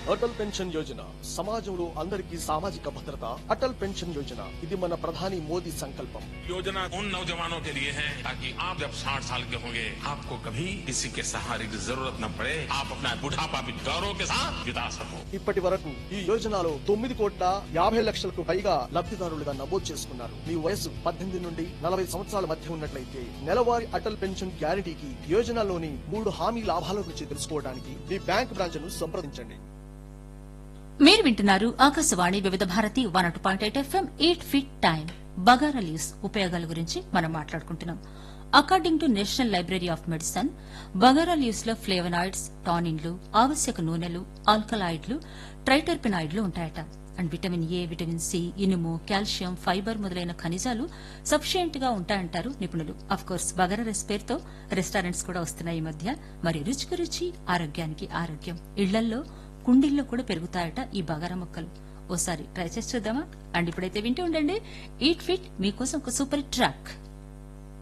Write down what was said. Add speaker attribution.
Speaker 1: Atal pension Yojana సమాజంలో అందరికీ సామాజిక భద్రత అటల్ పెన్షన్ యోజన ఇది మన ప్రధాని మోదీ సంకల్పం
Speaker 2: योजना उन नौजवानों के लिए है ताकि आप जब 60 साल के होंगे आपको कभी किसी के सहारे की जरूरत न पड़े आप अपना बुढ़ापा भी गौरव के साथ बिता सको
Speaker 1: ఇప్పటి వరకు ఈ యోజనలో తొమ్మిది కోట్ల యాభై లక్షలకు పైగా లబ్ధిదారులుగా నమోదు చేసుకున్నారు మీ వయసు పద్దెనిమిది నుండి నలభై సంవత్సరాల మధ్య ఉన్నట్లయితే నెలవారీ అటల్ పెన్షన్ గ్యారంటీకి యోజనలోని మూడు హామీ లాభాల గురించి తెలుసుకోవడానికి మీ బ్యాంక్ బ్రాంచ్ ను సంప్రదించండి
Speaker 3: మీరు వింటున్నారు Akashvani Vividh Bharati one at point eight FM eight fit time bagara leaves ఉపయోగాల గురించి మనం మాట్లాడుకుంటున్నాం according to national library of medicine bagara leaves లో ఫ్లేవనాయిడ్స్ టానిన్లు ఆవశ్యక నూనెలు ఆల్కలాయిడ్లు ట్రైటర్పినాయిడ్లు ఉంటాయట and vitamin A vitamin C ఇనుము కాల్షియం ఫైబర్ మొదలైన ఖనిజాలు సఫిషియెంట్ గా ఉంటాయంటారు నిపుణులు అఫ్ కోర్స్ బగారా రైస్ పేరుతో రెస్టారెంట్స్ కూడా వస్తున్నాయి ఈ మధ్య మరి రుచికి రుచి ఆరోగ్యానికి ఆరోగ్యం ఇళ్లల్లో కుండీల్లో కూడా పెరుగుతాయట ఈ బగారా మొక్కలు ఓసారి ట్రై చేసి చూద్దామా అండ్ ఇప్పుడైతే వింటూ ఉండండి ఈట్ ఫిట్ మీకోసం ఒక సూపర్ ట్రాక్